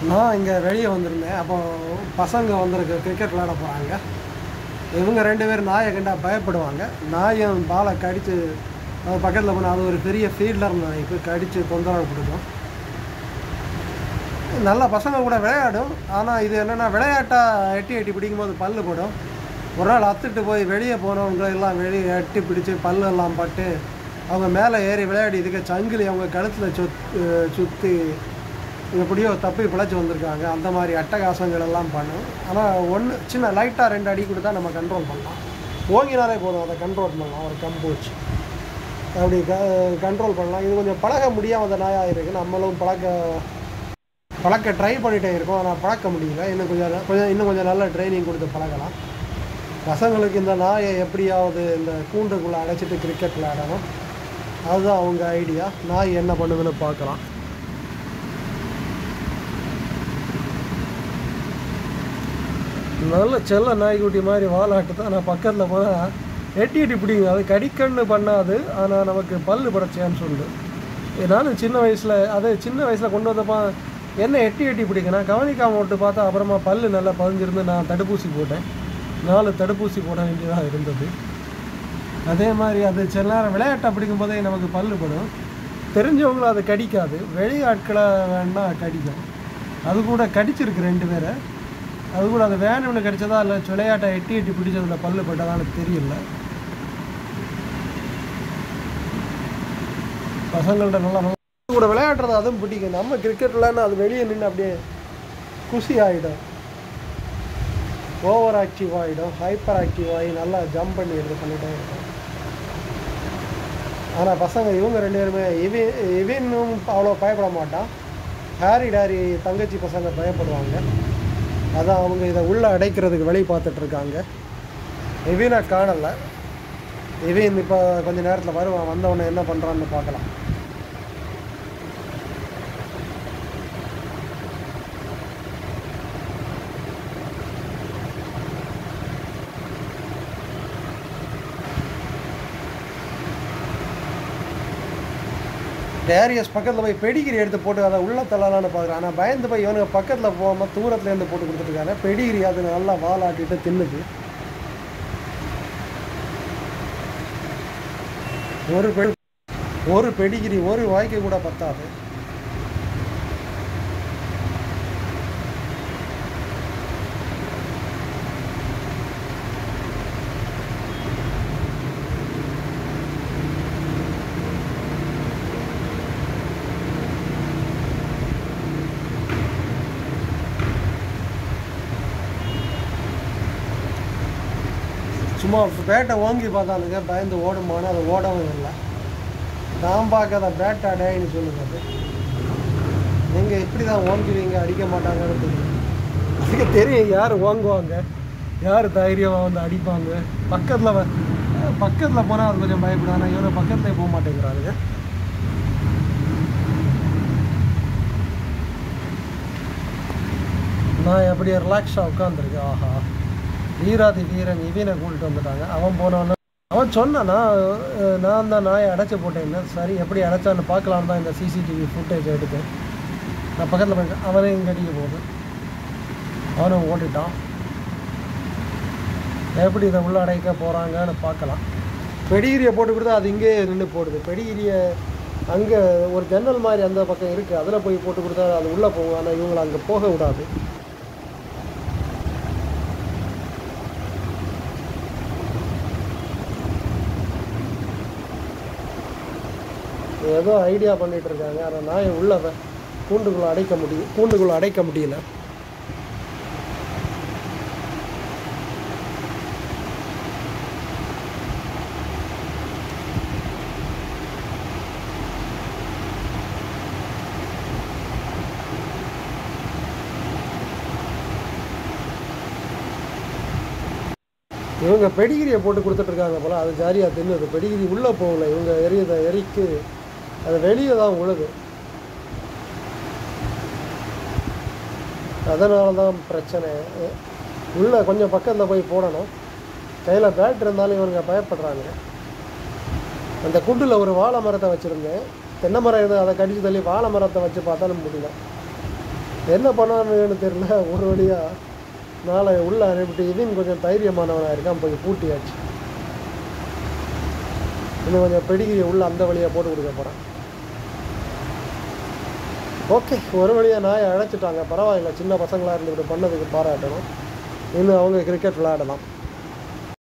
நான் இங்கே வெளியே வந்திருந்தேன் அப்போ பசங்க வந்திருக்கு கிரிக்கெட் விளையாட போகிறாங்க இவங்க ரெண்டு பேரும் நாயை கண்டா பயப்படுவாங்க நாயும் பாலை கடித்து அது பக்கத்தில் போனால் அது ஒரு பெரிய ஃபீல்டர் நாய்க்கு கடித்து தொந்தரவு கொடுக்கும் நல்லா பசங்க கூட விளையாடும் ஆனால் இது என்னென்னா விளையாட்டாக எட்டி எட்டி பிடிக்கும்போது பல்லு படும் ஒரு நாள் அத்துட்டு போய் வெளியே போனவங்க எல்லாம் வெளியே எட்டி பிடிச்சி பல்லு எல்லாம் பட்டு அவங்க மேலே ஏறி விளையாடி இதுக்கு சங்கிலி அவங்க கழுத்தில் சுத் சுற்றி எப்படியோ தப்பி பிழைச்சி வந்திருக்காங்க அந்த மாதிரி அட்டகாசங்கள் எல்லாம் பண்ணும் ஆனால் ஒன்று சின்ன லைட்டாக ரெண்டு அடி கொடுத்தா நம்ம கண்ட்ரோல் பண்ணலாம் ஓங்கினாலே போதும் அதை கண்ட்ரோல் பண்ணலாம் ஒரு கம்பு வச்சு அப்படி க கண்ட்ரோல் பண்ணலாம் இது கொஞ்சம் பழக முடியாத நாயாக இருக்குது நம்மளும் பழக்க பழக்க ட்ரை பண்ணிகிட்டே இருக்கோம் ஆனால் பழக்க முடியல இன்னும் கொஞ்சம் ந- கொஞ்சம் இன்னும் கொஞ்சம் நல்ல ட்ரைனிங் கொடுத்து பழகலாம் பசங்களுக்கு இந்த நாயை எப்படியாவது இந்த கூண்டுக்குள்ளே அடைச்சிட்டு கிரிக்கெட் விளையாடணும் அதுதான் அவங்க ஐடியா நாய் என்ன பண்ணுதுன்னு பார்க்கலாம் நல்ல செல்ல நாய்க்குட்டி மாதிரி வாலாட்டு தான் நான் பக்கத்தில் போனால் எட்டி எட்டி பிடிங்க அது கடிக்கண்ணு பண்ணாது ஆனால் நமக்கு பல்லு பட சான்ஸ் உண்டு நானும் சின்ன வயசில் அது சின்ன வயசில் கொண்டு வந்தப்போ என்ன எட்டி எட்டி பிடிக்க நான் கவனிக்காம விட்டு பார்த்தா அப்புறமா பல்லு நல்லா பதிஞ்சிருந்து நான் தடுப்பூசி போட்டேன் நாலு தடுப்பூசி போட வேண்டியதாக இருந்தது அதே மாதிரி அது சில நேரம் விளையாட்டை பிடிக்கும் போதே நமக்கு பல்லு படும் தெரிஞ்சவங்களும் அது கடிக்காது வெளி ஆட்களை வேணா கடிக்கும் அது கூட கடிச்சிருக்கு ரெண்டு பேரை அது கூட அது வேணும்னு கடிச்சதா இல்லை விளையாட்டை எட்டி எட்டி பிடிச்சதுல பல்லு பட்டதான்னு தெரியல பசங்கள்ட்ட நல்லா நல்லா கூட விளையாடுறது அதுவும் பிடிக்கும் நம்ம கிரிக்கெட் விளையாடினா அது வெளியே நின்று அப்படியே குஷி ஆகிடும் ஓவர் ஆக்டிவ் ஆகிடும் ஹைப்பர் ஆக்டிவ் ஆகி நல்லா ஜம்ப் பண்ணி இது பண்ணிகிட்டே இருக்கும் ஆனால் பசங்க இவங்க ரெண்டு பேருமே இவி இவினும் அவ்வளோ பயப்பட மாட்டான் ஹாரி டாரி தங்கச்சி பசங்க பயப்படுவாங்க அதான் அவங்க இதை உள்ளே அடைக்கிறதுக்கு வழி பார்த்துட்டு இருக்காங்க எவினை காணலை எவின் இப்போ கொஞ்ச நேரத்தில் வருவான் வந்தவொடனே என்ன பண்ணுறான்னு பார்க்கலாம் டேரியஸ் பக்கத்தில் போய் பெடிகிரி எடுத்து போட்டு அதை உள்ள தள்ளலான்னு பார்க்குறேன் ஆனால் பயந்து போய் இவனுக்கு பக்கத்தில் போகாமல் தூரத்துலேருந்து போட்டு கொடுத்துருக்காங்க பெடிகிரி அது நல்லா வாலாட்டிட்டு தின்னுது ஒரு பெ ஒரு பெடிகிரி ஒரு வாய்க்கு கூட பத்தாது சும்மா பேட்டை ஓங்கி பார்த்தானுங்க பயந்து ஓடுமான்னு அது ஓடவும் இல்லை நான் பார்க்காத பேட்டா டேன்னு சொல்லுங்க அது நீங்கள் இப்படி தான் ஓங்குவீங்க அடிக்க மாட்டாங்கன்னு தெரியும் அதுக்கு தெரியும் யார் ஓங்குவாங்க யார் தைரியமாக வந்து அடிப்பாங்க பக்கத்தில் பக்கத்தில் போனால் அது கொஞ்சம் பயப்படும் ஆனால் இவனை பக்கத்துலேயே போக மாட்டேங்கிறானுங்க நான் எப்படி ரிலாக்ஸாக உட்காந்துருக்கேன் ஆஹா வீராதி வீரன் இவனை கூட்டிட்டு வந்துட்டாங்க அவன் போனவன அவன் சொன்னான் நான் அஹ், நான் தான் நாயை அடைச்சி போட்டேன்னு சரி எப்படி அடைச்சான்னு பார்க்கலாம் தான் இந்த சிசிடிவி ஃபுட்டேஜ் எடுத்து நான் பக்கத்தில் போய் அவனையும் கடிக்க போகுது அவனும் ஓடிட்டான் எப்படி இதை உள்ள அடைக்க போகிறாங்கன்னு பார்க்கலாம் பெடிகிரியை போட்டு கொடுத்தா அது இங்கேயே நின்று போடுது பெடிகிரியை அங்கே ஒரு ஜன்னல் மாதிரி அந்த பக்கம் இருக்குது அதில் போய் போட்டு கொடுத்தா அது உள்ளே போகும் ஆனால் இவங்களை அங்கே போக விடாது ஏதோ ஐடியா பண்ணிட்டு இருக்காங்க ஆனால் நாயை உள்ள வ- கூண்டுக்குள்ள அடைக்க முடியும் கூண்டுக்குள்ள அடைக்க முடியல இவங்க பெடிகிரியை போட்டு கொடுத்துட்டு இருக்காங்க போல அது ஜாலியாக தின்னுது பெடிகிரி உள்ளே போகல இவங்க எரியத எரிக்கு அது வெளியே தான் உழுது அதனால தான் பிரச்சனை உள்ளே கொஞ்சம் பக்கத்தில் போய் போடணும் கையில் பேட் இருந்தாலும் இவனுங்க பயப்படுறாங்க அந்த குண்டில் ஒரு வாழை மரத்தை வச்சுருந்தேன் தென்னை மரம் இருந்து அதை கடிச்சு தள்ளி வாழை மரத்தை வச்சு பார்த்தாலும் முடியல என்ன பண்ணானுன்னு தெரியல ஒரு வழியாக நாளை உள்ள அனுப்பிட்டு இவன் கொஞ்சம் தைரியமானவனாக இருக்கான் போய் பூட்டியாச்சு இன்னும் கொஞ்சம் பெடிகிரி உள்ள அந்த வழியாக போட்டு கொடுக்க போகிறேன் ஓகே ஒரு வழியாக நாயை அழைச்சிட்டாங்க பரவாயில்ல சின்ன பசங்களாக இருந்து இப்படி பண்ணதுக்கு பாராட்டணும் இன்னும் அவங்க கிரிக்கெட் விளையாடலாம்